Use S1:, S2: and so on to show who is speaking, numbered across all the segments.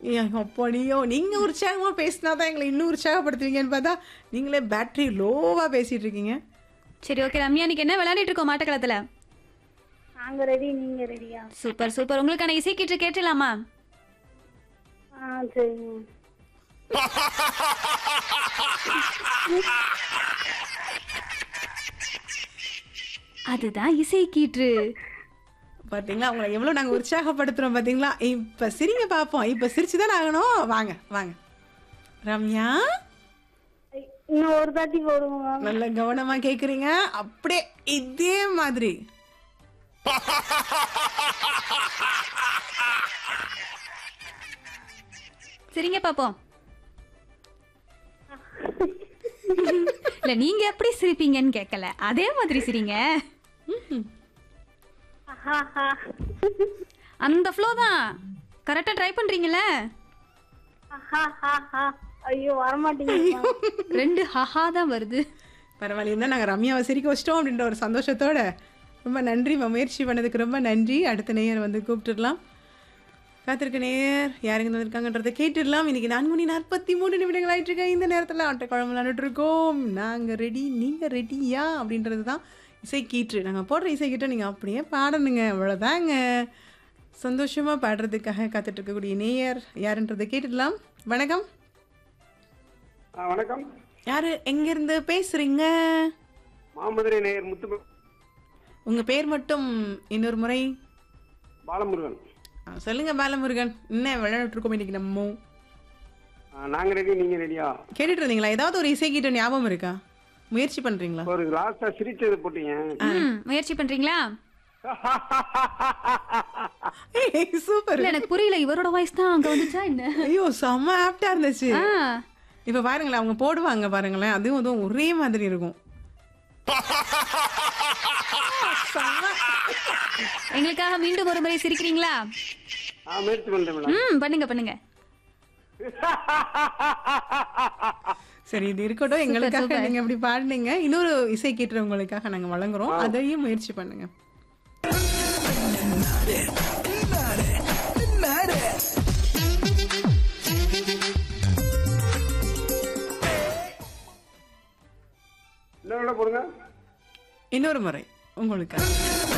S1: அப்படியோ நீங்க உற்சாகமா பேசினா தான் எங்களை இன்னும் உற்சாகப்படுத்துவீங்கன்னு பார்த்தா நீங்களே பேட்டரி லோவா பேசிட்டு இருக்கீங்க
S2: சரி ஓகே ரம்யா இன்னைக்கு என்ன விளையாடிட்டு இருக்கோம் மாட்டக்களத்துல
S3: நாங்க ரெடி நீங்க ரெடியா
S2: சூப்பர் சூப்பர் உங்களுக்கான இசை கீற்று கேட்டலாமா
S3: ஆ சரிங்க
S2: அதுதான் இசை கீற்று
S1: பாத்தீங்களா உங்களை எவ்வளவு நாங்க உற்சாகப்படுத்துறோம் பாத்தீங்களா இப்ப சிரிங்க பாப்போம் இப்ப சிரிச்சுதான் ஆகணும் வாங்க வாங்க ரம்யா
S3: ஐ, இன்னும் ஒரு தாட்டி போடுங்க
S1: நல்ல கவனமா கேக்குறீங்க அப்படியே இதே மாதிரி
S2: சரிங்க பாப்போம் இல்ல நீங்க எப்படி சிரிப்பீங்கன்னு கேட்கல அதே மாதிரி சிரிங்க
S3: ஆஹா
S2: அந்த ஃப்ளோ தான் கரெக்டா ட்ரை பண்றீங்கல்ல
S3: ஆஹா ஐயோ வரமாட்டேங்குது
S2: ரெண்டு ஹஹா தான் வருது
S1: பரவாயில்ல இருந்தா நாங்க ரம்யாவை சிரிக்க வச்சிட்டோம் அப்படின்ற ஒரு சந்தோஷத்தோட ரொம்ப நன்றி முயற்சி பண்ணதுக்கு ரொம்ப நன்றி அடுத்த நேயர் வந்து கூப்பிட்டுடலாம் காத்திருக்க நேயர் யாருங்க வந்திருக்காங்கன்றதை கேட்டுடலாம் இன்னைக்கு நான்கு மணி நாற்பத்தி மூணு நிமிடங்கள் ஆயிட்டு இருக்கு இந்த நேரத்தில் ஆட்ட குழம்பு விளாண்டுட்டு இருக்கோம் நாங்கள் ரெடி நீங்கள் ரெடியா அப்படின்றது தான் இசை கீற்று நாங்கள் போடுற இசை கீற்றை நீங்கள் அப்படியே பாடணுங்க அவ்வளோதாங்க சந்தோஷமாக பாடுறதுக்காக காத்துட்டு இருக்கக்கூடிய நேயர் யாருன்றதை கேட்டுடலாம் வணக்கம்
S4: ஆ, வணக்கம்
S1: யாரு எங்கேருந்து பேசுறீங்க
S4: மாமதுரை நேயர் முத்து
S1: உங்கள் பேர் மட்டும் இன்னொரு முறை
S4: பாலமுருகன்
S1: ஆ, சொல்லுங்க பாலமுருகன் என்ன விளையாட்டு இருக்கோம் இன்னைக்கு நம்ம
S4: ஆ, நாங்க ரெடி நீங்க ரெடியா
S1: கேட்டுட்டு இருந்தீங்களா ஏதாவது ஒரு இசை கீட்ட ஞாபகம் இருக்கா முயற்சி பண்றீங்களா
S4: ஒரு லாஸ்டா சிரிச்சது போட்டீங்க
S2: ம், முயற்சி பண்றீங்களா
S1: சூப்பர்
S2: இல்ல எனக்கு புரியல இவரோட வாய்ஸ் தான் அங்க வந்துச்சா என்ன
S1: ஐயோ செம்ம ஆப்டா இருந்துச்சு
S2: ஆ,
S1: இப்ப பாருங்களேன் அவங்க போடுவாங்க பாருங்களேன் அதுவும் அதுவும் ஒரே மாதிரி இருக்கும் செம்ம.
S2: எங்களுக்காக மீண்டும் ஒரு முறை சிரிக்கிறீங்களா
S4: ஆ முயற்சி பண்றேன் மேடம்
S2: ம் பண்ணுங்க பண்ணுங்க
S1: சரி இது இருக்கட்டும் எங்களுக்காக
S2: super.
S1: நீங்க இப்படி பாடுனீங்க இன்னொரு இசை கீற்று உங்களுக்காக நாங்க வழங்குறோம் அதையும் முயற்சி பண்ணுங்க
S4: இன்னொரு போடுங்க
S1: இன்னொரு முறை உங்களுக்காக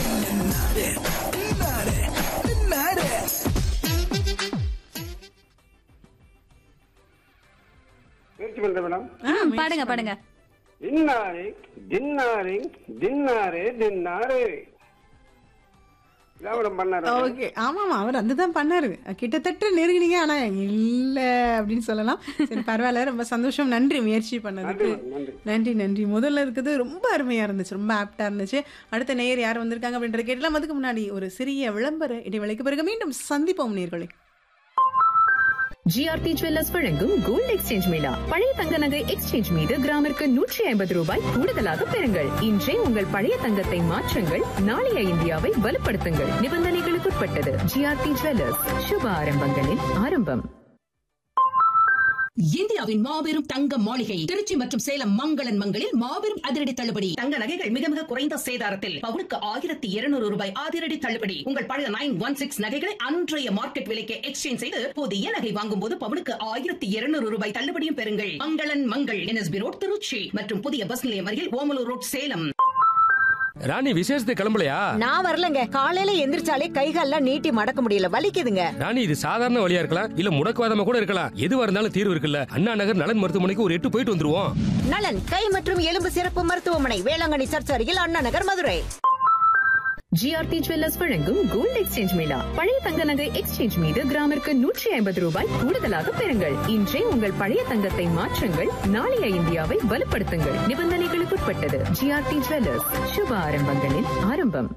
S4: முயற்சி பண்றேன் மேடம்
S1: ஆ,
S2: ம், பாடுங்க பாடுங்க
S4: இன்னாரே தின்னாரே தின்னாரே தின்னாரே இதான் மேடம் பண்ணாரு
S1: ஓகே ஆமாமா அவர் அதுதான் பண்ணாரு கிட்டத்தட்ட நெருங்கினீங்க ஆனா இல்ல அப்படின்னு சொல்லலாம் சரி பரவாயில்ல ரொம்ப சந்தோஷம் நன்றி முயற்சி பண்ணதுக்கு
S4: நன்றி மேடம், நன்றி
S1: நன்றி நன்றி முதல்ல இருக்கிறது ரொம்ப அருமையா இருந்துச்சு ரொம்ப ஆப்டா இருந்துச்சு அடுத்த நேயர் யார் வந்திருக்காங்க அப்படின்றத கேட்டலாம் அதுக்கு முன்னாடி ஒரு சிறிய விளம்பர இடைவேளைக்கு பிறகு மீண்டும் சந்திப்போம் நேயர்களே
S5: ஜிஆர்டி ஜுவல்லர்ஸ் வழங்கும் கோல்ட் எக்ஸ்சேஞ்ச் மேளா பழைய தங்க நகை எக்ஸ்சேஞ்ச் மீது கிராமிற்கு நூற்றி ஐம்பது ரூபாய் கூடுதலாக பெறுங்கள் இன்றே உங்கள் பழைய தங்கத்தை மாற்றுங்கள் நாளைய இந்தியாவை வலுப்படுத்துங்கள் நிபந்தனைகளுக்குட்பட்டது ஜிஆர்டி ஜுவல்லர்ஸ் சுப ஆரம்பங்களின் ஆரம்பம்
S6: இந்தியாவின் மாபெரும் தங்க மாளிகை திருச்சி மற்றும் சேலம் மங்களன் மங்களில் மாபெரும் அதிரடி தள்ளுபடி தங்க நகைகள் மிக மிக குறைந்த சேதாரத்தில் பவுனுக்கு ஆயிரத்தி இருநூறு ரூபாய் அதிரடி தள்ளுபடி உங்கள் பழைய நைன் ஒன் சிக்ஸ் நகைகளை அன்றைய மார்க்கெட் விலைக்கு எக்ஸ்சேஞ்ச் செய்து புதிய நகை வாங்கும் போது பவுனுக்கு ஆயிரத்தி இருநூறு ரூபாய் தள்ளுபடியும் பெறுங்கள் மங்களன் மங்கள் என்எஸ்பி ரோட் திருச்சி மற்றும் புதிய பஸ் நிலையம் அருகில் ஓமலூர் ரோட் சேலம்
S7: ராணி விசேஷத்துக்கு கிளம்பலையா
S8: நான் வரலங்க காலையில எந்திரிச்சாலே கைகால்லாம் நீட்டி மடக்க முடியல வலிக்குதுங்க
S7: ராணி இது சாதாரண வழியா இருக்கலாம் இல்ல முடக்குவாதமா கூட இருக்கலாம் எதுவா இருந்தாலும் தீர்வு இருக்குல்ல அண்ணா நகர் நலன் மருத்துவமனைக்கு ஒரு எட்டு போயிட்டு வந்துருவோம்
S8: நலன் கை மற்றும் எலும்பு சிறப்பு மருத்துவமனை வேளாங்கண்ணி சர்ச் அருகில் அண்ணா நகர் மதுரை
S5: ஜிஆர்டி ஜுவல்லர்ஸ் வழங்கும் கோல்ட் எக்ஸ்சேஞ்ச் மேளா பழைய தங்க நகை எக்ஸ்சேஞ்ச் மீது கிராமிற்கு நூற்றி ஐம்பது ரூபாய் கூடுதலாக பெறுங்கள் இன்றே உங்கள் பழைய தங்கத்தை மாற்றுங்கள் நாளைய இந்தியாவை வலுப்படுத்துங்கள் நிபந்தனைகளுக்குட்பட்டது ஜிஆர்டி ஜுவல்லர்ஸ் சுப ஆரம்பங்களின் ஆரம்பம்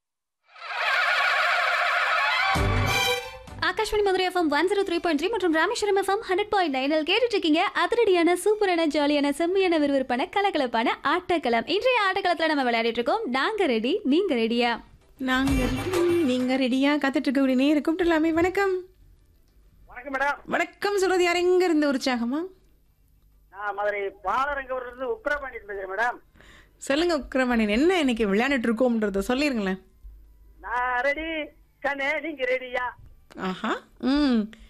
S2: Akashvani Madurai FM one zero three point three மற்றும் ராமேஸ்வரம் எஃப்எம் ஹண்ட்ரட் பாயிண்ட் நைனில் கேட்டுட்டு இருக்கீங்க அதிரடியான சூப்பரான ஜாலியான செம்மையான விறுவிறுப்பான கலகலப்பான ஆட்டக்களம் இன்றைய ஆட்டக்களத்தில் நம்ம விளையாடிட்டு இருக்கோம் நாங்க ரெடி நீங்க ரெடியா
S1: நாங்க ரெடி நீங்க ரெடியா காத்துட்டு இருக்கக்கூடிய நேயரை கூப்பிட்டுலாமே வணக்கம்
S9: வணக்கம் மேடம்
S1: வணக்கம் சொல்றது யார் எங்க இருந்து உற்சாகமா
S9: நான் மதுரை பாலரங்கூர்ல இருந்து உக்ரபாண்டி பேசுறேன் மேடம்
S1: சொல்லுங்க உக்கிரமணியன் என்ன இன்னைக்கு விளையாண்டுட்டு இருக்கோம்ன்றத சொல்லிருங்களேன்
S9: நான் ரெடி கண்ணே நீங்க ரெடியா
S1: ஆஹா ம்